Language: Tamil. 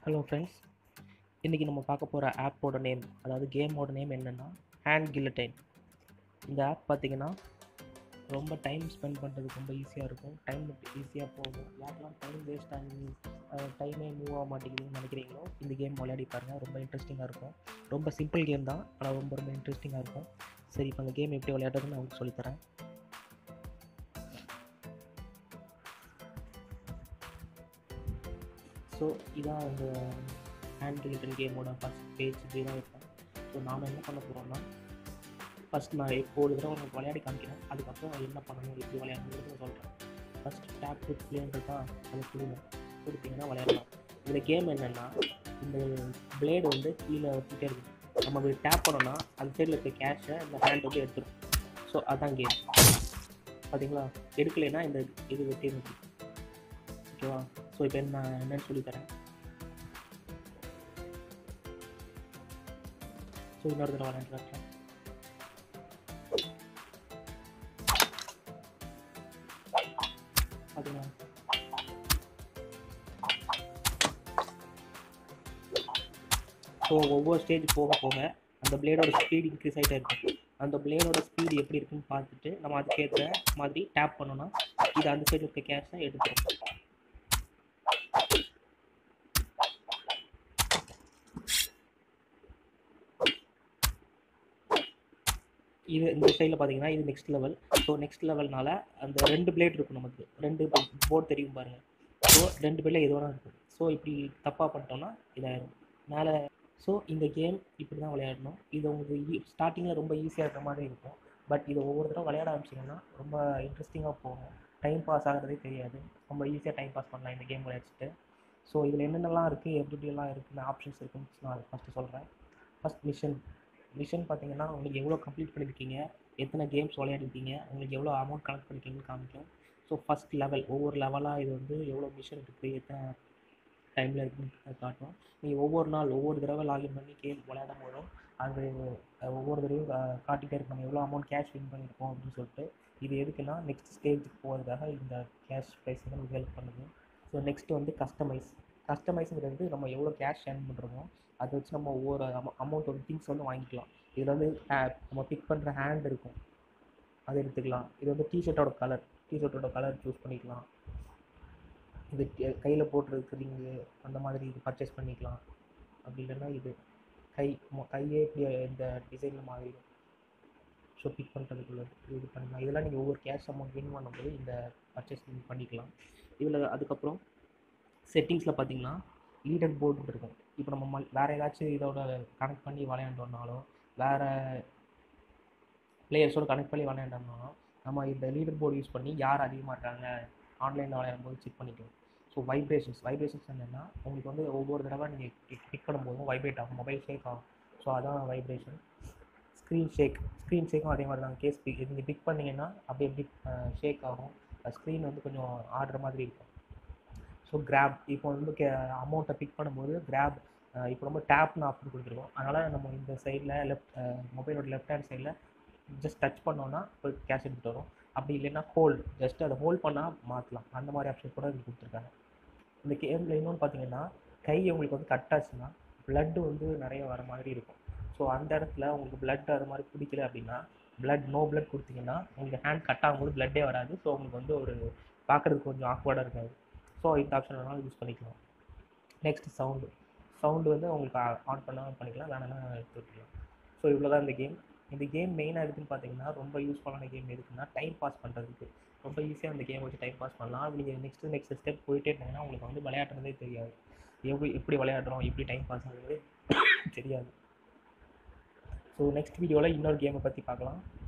ஹலோ ஃப்ரெண்ட்ஸ் இன்றைக்கி நம்ம பார்க்க போகிற ஆப்போட நேம் அதாவது கேமோட நேம் என்னென்னா ஹேண்ட் கில்லட்டைன் இந்த ஆப் பார்த்தீங்கன்னா ரொம்ப டைம் ஸ்பெண்ட் பண்ணுறதுக்கு ரொம்ப ஈஸியாக இருக்கும் டைம் ஈஸியாக போகும் யாருக்கெல்லாம் டைம் வேஸ்ட் ஆகி டைமே மூவ் ஆக மாட்டேங்குதுன்னு நினைக்கிறீங்களோ இந்த கேம் விளையாடி பாருங்கள் ரொம்ப இன்ட்ரெஸ்டிங்காக இருக்கும் ரொம்ப சிம்பிள் கேம் தான் ஆனால் ரொம்ப ரொம்ப இன்ட்ரெஸ்டிங்காக இருக்கும் சரி இப்போ அந்த கேம் எப்படி விளையாடுறதுன்னு நான் உங்களுக்கு சொல்லித்தரேன் ஸோ இதான் இந்த ஹேண்ட் கில்லட்டன் கேமோட ஃபஸ்ட் பேஜ் இப்படி தான் இருக்கும் ஸோ நாம் என்ன பண்ண போகிறோம்னா ஃபஸ்ட் நான் இப்போ ஒரு தடவை உங்களுக்கு விளையாடி காமிக்கிறேன் அதுக்கப்புறம் என்ன பண்ணணும் எப்படி விளையாடணுங்கிறது நான் சொல்கிறேன் ஃபஸ்ட் டேப் டு பிளேன்றதா அதை கொடுங்க கொடுத்தீங்கன்னா விளையாடலாம் இந்த கேம் என்னென்னா இந்த பிளேடு வந்து கீழே வச்சுட்டே இருக்கும் நம்ம இப்படி டேப் பண்ணோம்னா அந்த சைடில் இருக்க கேஷை இந்த ஹேண்ட் வந்து எடுத்துரும் ஸோ அதான் கேம் பார்த்தீங்களா எடுக்கலைன்னா இந்த இது வெட்டி ஓகேவா ஸோ இப்போ என்ன என்னன்னு சொல்லித்தரேன் ஸோ இன்னொரு தடவை விளையாண்டு காட்டுறேன் பார்த்தீங்களா ஸோ ஒவ்வொரு ஸ்டேஜ் போக போக அந்த பிளேடோட ஸ்பீட் இன்க்ரீஸ் ஆகிட்டே இருக்கும் அந்த பிளேடோட ஸ்பீடு எப்படி இருக்குன்னு பார்த்துட்டு நம்ம அதுக்கேற்ற மாதிரி டேப் பண்ணோம்னா இது அந்த சைடு இருக்க கேஷை எடுத்துரும் இது இந்த சைடில் பார்த்தீங்கன்னா இது நெக்ஸ்ட் லெவல் ஸோ நெக்ஸ்ட் லெவல்னால அந்த ரெண்டு பிளேட் இருக்கும் நமக்கு ரெண்டு போர்டு தெரியும் பாருங்கள் ஸோ ரெண்டு பிளேட் எது வேணால் இருக்கும் ஸோ இப்படி தப்பாக பண்ணிட்டோம்னா இதாயிரும் மேலே ஸோ இந்த கேம் இப்படி தான் விளையாடணும் இது உங்களுக்கு ஸ்டார்டிங்கில் ரொம்ப ஈஸியாக இருக்கிற மாதிரி இருக்கும் பட் இதை ஒவ்வொரு தடவை விளையாட ஆரம்பிச்சிங்கன்னா ரொம்ப இன்ட்ரெஸ்டிங்காக போகும் டைம் பாஸ் ஆகிறதே தெரியாது ரொம்ப ஈஸியாக டைம் பாஸ் பண்ணலாம் இந்த கேம் விளையாடிச்சிட்டு ஸோ இதில் என்னென்னலாம் இருக்குது எப்படி எப்படிலாம் இருக்குன்னு ஆப்ஷன்ஸ் இருக்குன்னு நான் ஃபஸ்ட்டு சொல்கிறேன் ஃபஸ்ட் மிஷன் மிஷன் பார்த்தீங்கன்னா உங்களுக்கு எவ்வளோ கம்ப்ளீட் பண்ணியிருக்கீங்க எத்தனை கேம்ஸ் விளையாடிருக்கீங்க உங்களுக்கு எவ்வளோ அமௌண்ட் கலெக்ட் பண்ணியிருக்கீங்கன்னு காமிக்கும் ஸோ ஃபஸ்ட் லெவல் ஒவ்வொரு லெவலாக இது வந்து எவ்வளோ மிஷன் இருக்குது எத்தனை டைமில் இருக்குன்னு காட்டும் நீங்கள் ஒவ்வொரு நாள் ஒவ்வொரு தடவை லாகின் பண்ணி கேம் விளையாடும் போதும் அது ஒவ்வொரு தடவையும் காட்டிகிட்டே இருக்கும் நம்ம எவ்வளோ அமௌண்ட் கேஷ் வின் பண்ணியிருக்கோம் அப்படின்னு சொல்லிட்டு இது எதுக்குன்னா நெக்ஸ்ட் ஸ்டேஜுக்கு போகிறதுக்காக இந்த கேஷ் ப்ரைஸ் வந்து நமக்கு ஹெல்ப் பண்ணுது ஸோ நெக்ஸ்ட் வந்து கஸ்டமைஸ் கஸ்டமைஸுங்கிறது நம்ம எவ்வளோ கேஷ் ஏர்ன் பண்ணுறோமோ அதை வச்சு நம்ம ஒவ்வொரு அமௌ அமௌண்ட் வந்து திங்ஸ் வந்து வாங்கிக்கலாம் இதில் வந்து நம்ம பிக் பண்ணுற ஹேண்ட் இருக்கும் அதை எடுத்துக்கலாம் இது வந்து டிஷர்ட்டோட கலர் டிஷர்ட்டோட கலர் சூஸ் பண்ணிக்கலாம் இது கையில் போட்டுருக்கு ரிங்கு அந்த மாதிரி இது பர்ச்சேஸ் பண்ணிக்கலாம் அப்படி இல்லைன்னா இது கை கையே இப்படி இந்த டிசைனில் மாறிடும் ஸோ பிக் பண்ணுறதுக்குள்ள இது பண்ணலாம் இதெல்லாம் நீங்கள் ஒவ்வொரு கேஷ் அமௌண்ட் வின் பண்ணும்போது இந்த பர்ச்சேஸ் பண்ணிக்கலாம் இதில் அதுக்கப்புறம் செட்டிங்ஸில் பார்த்தீங்கன்னா லீடர் போர்டு இருக்கும் இப்போ நம்ம வேறு ஏதாச்சும் இதோட கனெக்ட் பண்ணி விளையாண்டோம்னாலும் வேறு பிளேயர்ஸோட கனெக்ட் பண்ணி விளையாண்டோம்னாலும் நம்ம இந்த லீடர் போர்டு யூஸ் பண்ணி யார் அதிகமாக இருக்காங்க ஆன்லைனில் விளையாடும் போது செக் பண்ணிக்கலாம் ஸோ வைப்ரேஷன்ஸ் வைப்ரேஷன்ஸ் என்னென்னா உங்களுக்கு வந்து ஒவ்வொரு தடவை நீங்கள் கிளிக் பண்ணும்போதும் வைப்ரேட் ஆகும் மொபைல் ஷேக் ஆகும் ஸோ அதான் வைப்ரேஷன் ஸ்க்ரீன் ஷேக் ஸ்க்ரீன் ஷேக்கும் அதே மாதிரி தான் கேஸ் பிக் நீங்கள் பிக் பண்ணிங்கன்னா அப்படி எப்படி ஷேக் ஆகும் ஸ்க்ரீன் வந்து கொஞ்சம் ஆடுற மாதிரி இருக்கும் ஸோ கிராப் இப்போ வந்து கே அமௌண்ட்டை பிக் பண்ணும்போது கிராப் இப்போ ரொம்ப டேப்னு ஆப்ஷன் கொடுத்துருக்கோம் அதனால் நம்ம இந்த சைடில் லெஃப்ட் மொபைலோட லெஃப்ட் ஹேண்ட் சைடில் ஜஸ்ட் டச் பண்ணோன்னா போய் கேஷ் எடுத்துகிட்டு வரும் அப்படி இல்லைன்னா ஹோல்ட் ஜஸ்ட் அதை ஹோல்ட் பண்ணால் மாற்றலாம் அந்த மாதிரி ஆப்ஷன் கூட இது கொடுத்துருக்காங்க இந்த கேமில் இன்னொன்று பார்த்தீங்கன்னா கை உங்களுக்கு வந்து கட் ஆச்சுன்னா ப்ளட்டு வந்து நிறைய வர மாதிரி இருக்கும் ஸோ அந்த இடத்துல உங்களுக்கு பிளட் அது மாதிரி பிடிக்கல அப்படின்னா பிளட் நோ பிளட் கொடுத்தீங்கன்னா உங்களுக்கு ஹேண்ட் கட் ஆகும்போது பிளட்டே வராது ஸோ உங்களுக்கு வந்து ஒரு பார்க்குறதுக்கு கொஞ்சம் ஆக்வர்டாக இருக்காது ஸோ இந்த ஆப்ஷன் வேணாலும் யூஸ் பண்ணிக்கலாம் நெக்ஸ்ட் சவுண்டு சவுண்டு வந்து உங்களுக்கு ஆன் பண்ணால் பண்ணிக்கலாம் வேணாலும் எடுத்து விட்டுக்கலாம் ஸோ இவ்வளோ தான் இந்த கேம் இந்த கேம் மெயினாக எதுக்குன்னு பார்த்தீங்கன்னா ரொம்ப யூஸ்ஃபுல்லான கேம் எதுக்குன்னா டைம் பாஸ் பண்ணுறதுக்கு ரொம்ப ஈஸியாக இந்த கேம் வச்சு டைம் பாஸ் பண்ணலாம் அது நீங்கள் நெக்ஸ்ட்டு நெக்ஸ்ட் ஸ்டெப் போயிட்டே இருந்தீங்கன்னா உங்களுக்கு வந்து விளையாடுறதே தெரியாது எப்படி எப்படி விளையாடுறோம் எப்படி டைம் பாஸ் ஆகுறது தெரியாது ஸோ நெக்ஸ்ட் வீடியோவில் இன்னொரு கேமை பற்றி பார்க்கலாம்